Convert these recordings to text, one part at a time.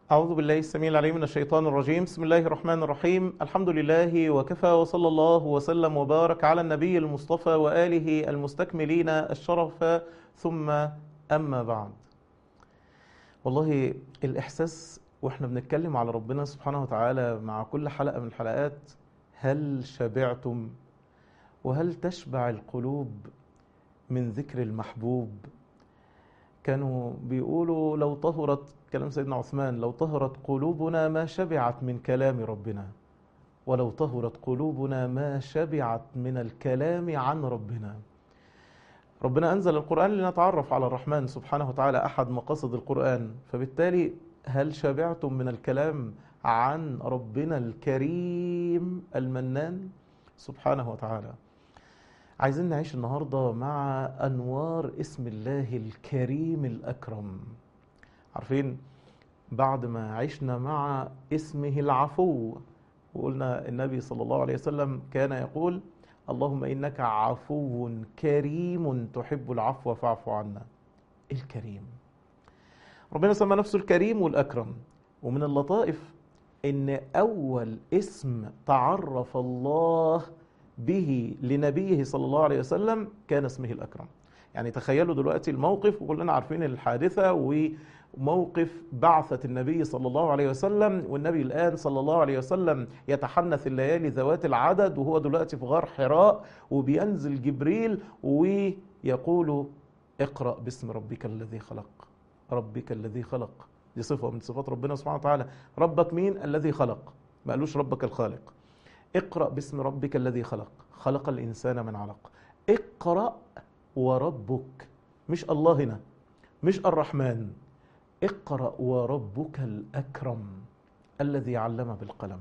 أعوذ بالله السميع العليم من الشيطان الرجيم بسم الله الرحمن الرحيم الحمد لله وكفى وصلى الله وسلم وبارك على النبي المصطفى وآله المستكملين الشرف ثم أما بعد والله الإحساس وإحنا بنتكلم على ربنا سبحانه وتعالى مع كل حلقة من الحلقات هل شبعتم وهل تشبع القلوب من ذكر المحبوب كانوا بيقولوا لو طهرت كلام سيدنا عثمان لو طهرت قلوبنا ما شبعت من كلام ربنا ولو طهرت قلوبنا ما شبعت من الكلام عن ربنا ربنا أنزل القرآن لنتعرف على الرحمن سبحانه وتعالى أحد مقاصد القرآن فبالتالي هل شبعتم من الكلام عن ربنا الكريم المنان سبحانه وتعالى عايزين نعيش النهاردة مع أنوار اسم الله الكريم الأكرم عارفين بعد ما عشنا مع اسمه العفو وقلنا النبي صلى الله عليه وسلم كان يقول اللهم إنك عفو كريم تحب العفو فاعف عنا الكريم ربنا سمى نفسه الكريم والأكرم ومن اللطائف إن أول اسم تعرف الله به لنبيه صلى الله عليه وسلم كان اسمه الأكرم يعني تخيلوا دلوقتي الموقف وكلنا عارفين الحادثة وموقف بعثة النبي صلى الله عليه وسلم والنبي الآن صلى الله عليه وسلم يتحنث الليالي ذوات العدد وهو دلوقتي في غار حراء وبينزل جبريل ويقول اقرأ باسم ربك الذي خلق ربك الذي خلق دي صفة من صفات ربنا سبحانه وتعالى ربك مين الذي خلق ما قالوش ربك الخالق اقرأ باسم ربك الذي خلق خلق الإنسان من علق اقرأ وربك مش الله هنا مش الرحمن اقرأ وربك الأكرم الذي علم بالقلم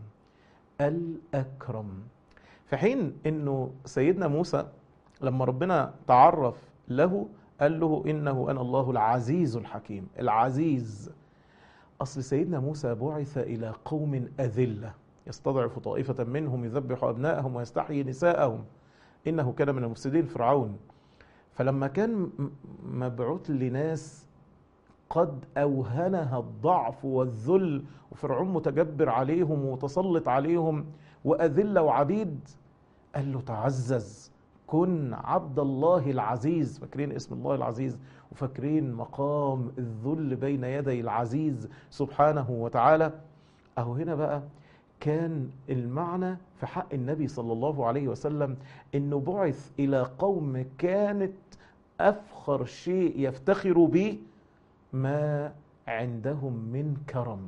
الأكرم في حين أنه سيدنا موسى لما ربنا تعرف له قال له إنه أنا الله العزيز الحكيم العزيز أصل سيدنا موسى بعث إلى قوم أذلة يستضعف طائفة منهم يذبح أبناءهم ويستحيي نساءهم إنه كان من المفسدين فرعون فلما كان مبعوث لناس قد أوهنها الضعف والذل وفرعون متجبر عليهم ومتسلط عليهم وأذلة وعبيد قال له تعزز كن عبد الله العزيز فاكرين اسم الله العزيز وفاكرين مقام الذل بين يدي العزيز سبحانه وتعالى أهو هنا بقى كان المعنى في حق النبي صلى الله عليه وسلم انه بعث الى قوم كانت افخر شيء يفتخروا به ما عندهم من كرم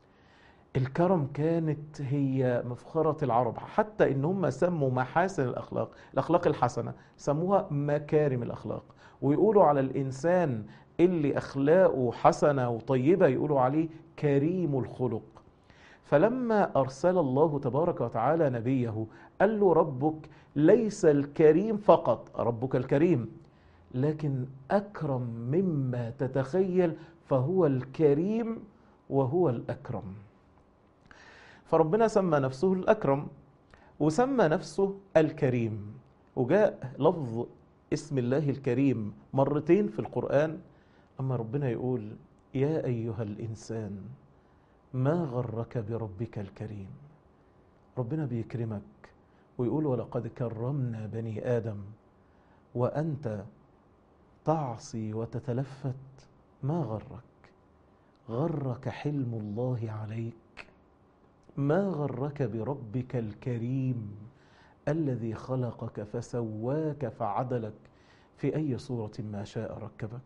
الكرم كانت هي مفخرة العرب حتى ان هم سموا محاسن الاخلاق الاخلاق الحسنة سموها مكارم الاخلاق ويقولوا على الانسان اللي اخلاقه حسنة وطيبة يقولوا عليه كريم الخلق فلما أرسل الله تبارك وتعالى نبيه قال له ربك ليس الكريم فقط ربك الكريم لكن أكرم مما تتخيل فهو الكريم وهو الأكرم فربنا سمى نفسه الأكرم وسمى نفسه الكريم وجاء لفظ اسم الله الكريم مرتين في القرآن أما ربنا يقول يا أيها الإنسان ما غرك بربك الكريم ربنا بيكرمك ويقول ولقد كرمنا بني آدم وأنت تعصي وتتلفت ما غرك غرك حلم الله عليك ما غرك بربك الكريم الذي خلقك فسواك فعدلك في أي صورة ما شاء ركبك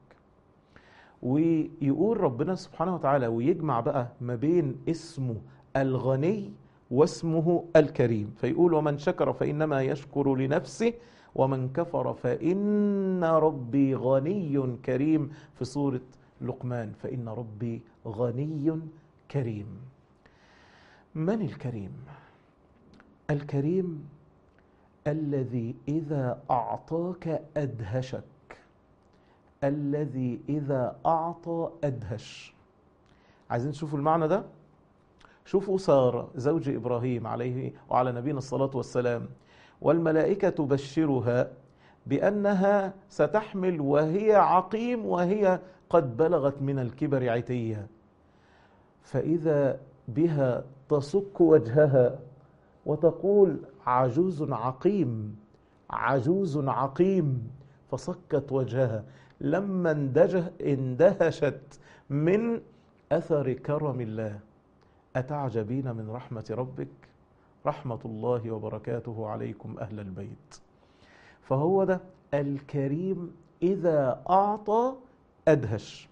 ويقول ربنا سبحانه وتعالى ويجمع بقى ما بين اسمه الغني واسمه الكريم فيقول ومن شكر فإنما يشكر لنفسه ومن كفر فإن ربي غني كريم في سورة لقمان فإن ربي غني كريم من الكريم الكريم الذي إذا أعطاك أدهشك الذي إذا أعطى أدهش عايزين تشوفوا المعنى ده شوفوا سارة زوج إبراهيم عليه وعلى نبينا الصلاة والسلام والملائكة تبشرها بأنها ستحمل وهي عقيم وهي قد بلغت من الكبر عتيها فإذا بها تصك وجهها وتقول عجوز عقيم عجوز عقيم فصكت وجهها لما اندجه اندهشت من اثر كرم الله اتعجبين من رحمه ربك رحمه الله وبركاته عليكم اهل البيت فهو ده الكريم اذا اعطى ادهش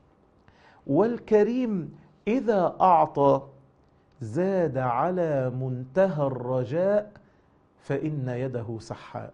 والكريم اذا اعطى زاد على منتهى الرجاء فان يده سحاء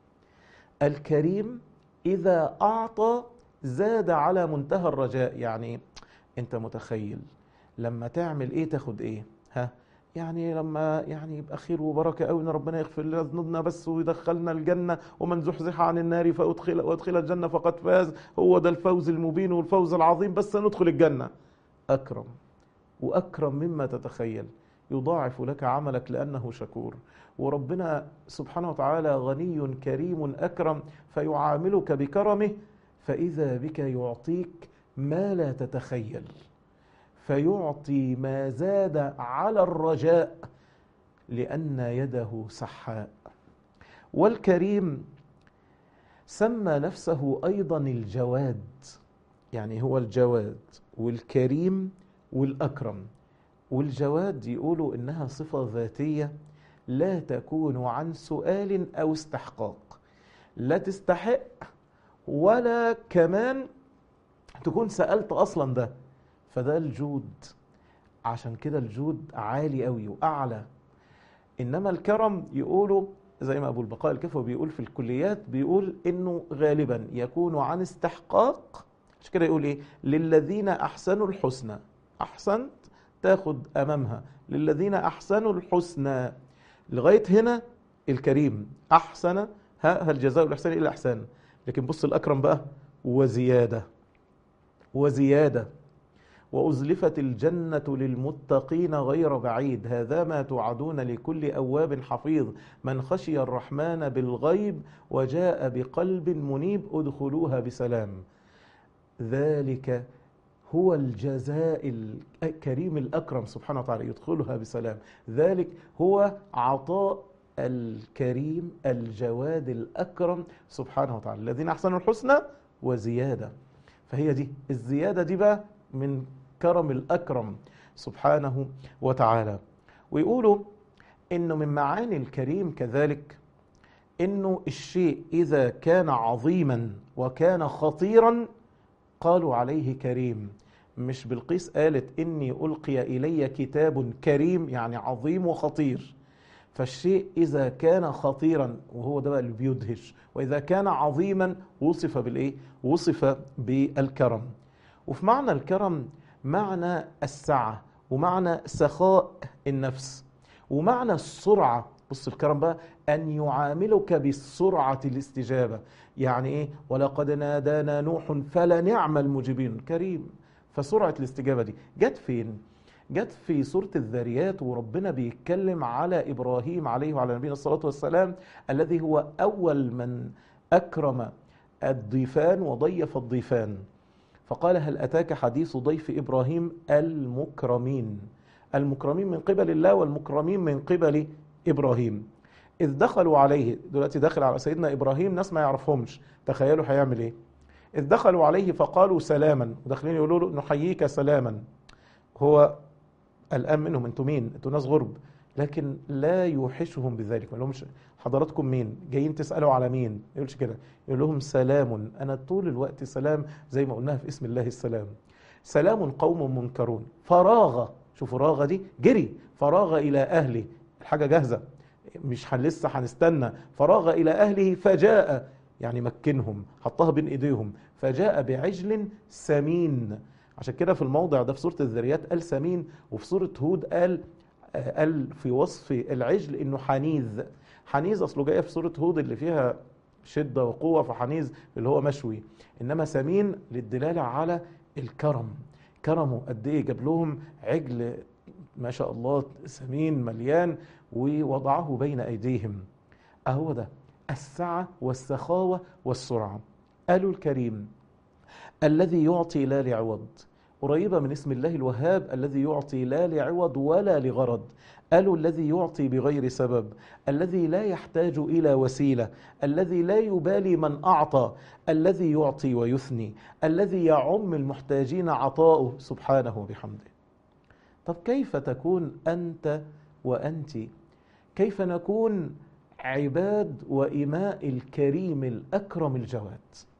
الكريم اذا اعطى زاد على منتهى الرجاء يعني انت متخيل لما تعمل ايه تاخد ايه ها يعني لما يعني يبقى خير وبركه قوي ان ربنا يغفر لنا ذنوبنا بس ويدخلنا الجنه ومن زحزح عن النار فادخل وادخل الجنه فقد فاز هو ده الفوز المبين والفوز العظيم بس ندخل الجنه اكرم واكرم مما تتخيل يضاعف لك عملك لانه شكور وربنا سبحانه وتعالى غني كريم اكرم فيعاملك بكرمه فاذا بك يعطيك ما لا تتخيل فيعطي ما زاد على الرجاء لان يده سحاء والكريم سمى نفسه ايضا الجواد يعني هو الجواد والكريم والاكرم والجواد يقولوا انها صفه ذاتيه لا تكون عن سؤال او استحقاق لا تستحق ولا كمان تكون سالت اصلا ده فده الجود عشان كده الجود عالي قوي واعلى انما الكرم يقولوا زي ما ابو البقاء الكفوي بيقول في الكليات بيقول انه غالبا يكون عن استحقاق عشان كده يقول ايه للذين احسنوا الحسنى احسنت تاخد امامها للذين احسنوا الحسنى لغايه هنا الكريم احسن ها هل جزاء الاحسان الا احسان لكن بص الاكرم بقى وزياده وزياده وازلفت الجنه للمتقين غير بعيد هذا ما توعدون لكل اواب حفيظ من خشي الرحمن بالغيب وجاء بقلب منيب ادخلوها بسلام ذلك هو الجزاء الكريم الأكرم سبحانه وتعالى يدخلها بسلام ذلك هو عطاء الكريم الجواد الأكرم سبحانه وتعالى الذين أحسنوا الحسنى وزيادة فهي دي الزيادة دي بقى من كرم الأكرم سبحانه وتعالى ويقولوا إنه من معاني الكريم كذلك إنه الشيء إذا كان عظيما وكان خطيرا قالوا عليه كريم مش بالقيس قالت إني ألقي إلي كتاب كريم يعني عظيم وخطير فالشيء إذا كان خطيرا وهو ده بقى اللي بيدهش وإذا كان عظيما وصف بالإيه؟ وصف بالكرم وفي معنى الكرم معنى السعة ومعنى سخاء النفس ومعنى السرعة بص الكرم بقى أن يعاملك بسرعة الاستجابة يعني إيه ولقد نادانا نوح فلنعم المجيبين كريم فسرعة الاستجابة دي جت فين جت في سورة الذاريات وربنا بيتكلم على إبراهيم عليه وعلى نبينا الصلاة والسلام الذي هو أول من أكرم الضيفان وضيف الضيفان فقال هل أتاك حديث ضيف إبراهيم المكرمين المكرمين من قبل الله والمكرمين من قبل إبراهيم إذ دخلوا عليه دلوقتي داخل على سيدنا إبراهيم ناس ما يعرفهمش تخيلوا هيعمل إيه إذ دخلوا عليه فقالوا سلاما وداخلين يقولوا له نحييك سلاما هو قلقان منهم انتوا مين انتوا ناس غرب لكن لا يوحشهم بذلك ما لهمش حضراتكم مين جايين تسالوا على مين ما يقولش كده يقول لهم سلام انا طول الوقت سلام زي ما قلناها في اسم الله السلام سلام قوم منكرون فراغ شوفوا راغ دي جري فراغ الى اهله الحاجه جاهزه مش هن لسه هنستنى فراغ الى اهله فجاء يعني مكنهم حطها بين ايديهم فجاء بعجل سمين عشان كده في الموضع ده في سوره الذريات قال سمين وفي سوره هود قال قال في وصف العجل انه حنيذ حنيذ اصله جايه في سوره هود اللي فيها شده وقوه فحنيذ اللي هو مشوي انما سمين للدلاله على الكرم كرمه قد ايه جاب لهم عجل ما شاء الله سمين مليان ووضعه بين ايديهم اهو ده السعه والسخاوه والسرعه قالوا الكريم الذي يعطي لا لعوض قريبة من اسم الله الوهاب الذي يعطي لا لعوض ولا لغرض قالوا الذي يعطي بغير سبب الذي لا يحتاج إلى وسيلة الذي لا يبالي من أعطى الذي يعطي ويثني الذي يعم المحتاجين عطاؤه سبحانه وبحمده طب كيف تكون أنت وأنت كيف نكون عباد وإماء الكريم الأكرم الجواد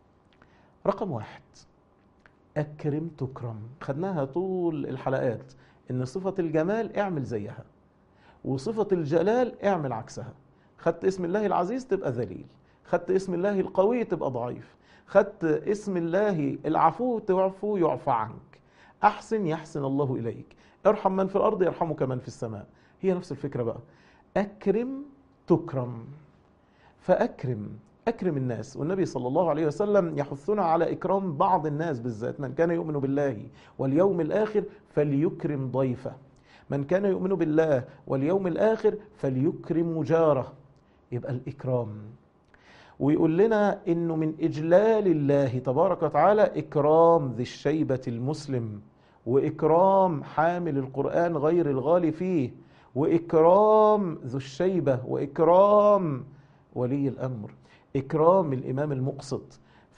رقم واحد أكرم تكرم خدناها طول الحلقات إن صفة الجمال اعمل زيها وصفة الجلال اعمل عكسها خدت اسم الله العزيز تبقى ذليل خدت اسم الله القوي تبقى ضعيف خدت اسم الله العفو تعفو يعفى عنك أحسن يحسن الله إليك ارحم من في الأرض يرحمك من في السماء هي نفس الفكرة بقى أكرم تكرم فأكرم أكرم الناس والنبي صلى الله عليه وسلم يحثنا على إكرام بعض الناس بالذات من كان يؤمن بالله واليوم الآخر فليكرم ضيفه من كان يؤمن بالله واليوم الآخر فليكرم جاره يبقى الإكرام ويقول لنا انه من اجلال الله تبارك وتعالى اكرام ذي الشيبه المسلم واكرام حامل القران غير الغالي فيه واكرام ذو الشيبه واكرام ولي الامر اكرام الامام المقسط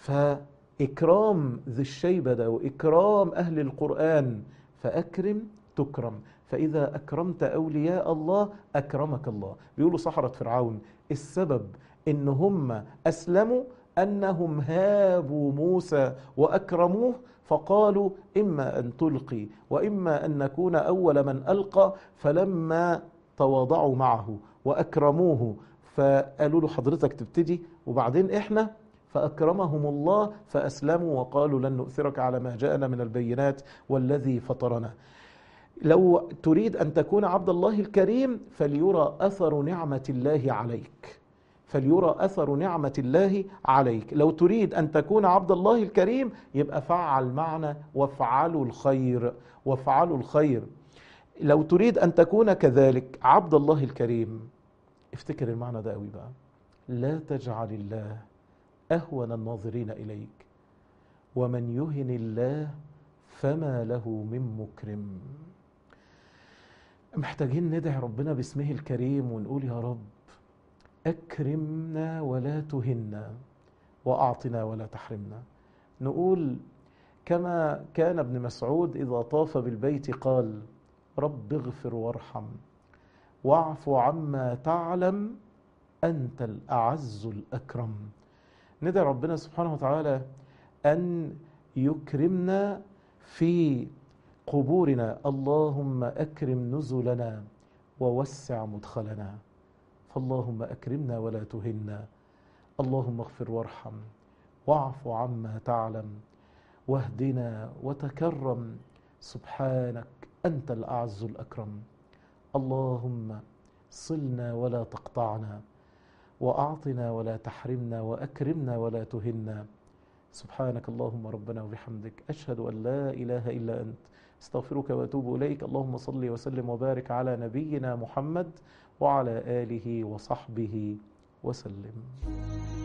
فاكرام ذي الشيبه ده واكرام اهل القران فاكرم تكرم فاذا اكرمت اولياء الله اكرمك الله بيقولوا سحره فرعون السبب ان هم اسلموا انهم هابوا موسى واكرموه فقالوا اما ان تلقي واما ان نكون اول من القى فلما تواضعوا معه واكرموه فقالوا له حضرتك تبتدي وبعدين احنا فاكرمهم الله فاسلموا وقالوا لن نؤثرك على ما جاءنا من البينات والذي فطرنا لو تريد ان تكون عبد الله الكريم فليرى اثر نعمه الله عليك فليرى اثر نعمه الله عليك لو تريد ان تكون عبد الله الكريم يبقى فعل معنا وافعلوا الخير وافعلوا الخير لو تريد ان تكون كذلك عبد الله الكريم افتكر المعنى ده قوي بقى لا تجعل الله اهون الناظرين اليك ومن يهن الله فما له من مكرم محتاجين ندعي ربنا باسمه الكريم ونقول يا رب اكرمنا ولا تهنا واعطنا ولا تحرمنا نقول كما كان ابن مسعود اذا طاف بالبيت قال رب اغفر وارحم واعف عما تعلم انت الاعز الاكرم ندعي ربنا سبحانه وتعالى ان يكرمنا في قبورنا اللهم اكرم نزلنا ووسع مدخلنا فاللهم اكرمنا ولا تهنا اللهم اغفر وارحم واعف عما تعلم واهدنا وتكرم سبحانك انت الاعز الاكرم اللهم صلنا ولا تقطعنا واعطنا ولا تحرمنا واكرمنا ولا تهنا سبحانك اللهم ربنا وبحمدك اشهد ان لا اله الا انت استغفرك واتوب اليك اللهم صل وسلم وبارك على نبينا محمد وعلى اله وصحبه وسلم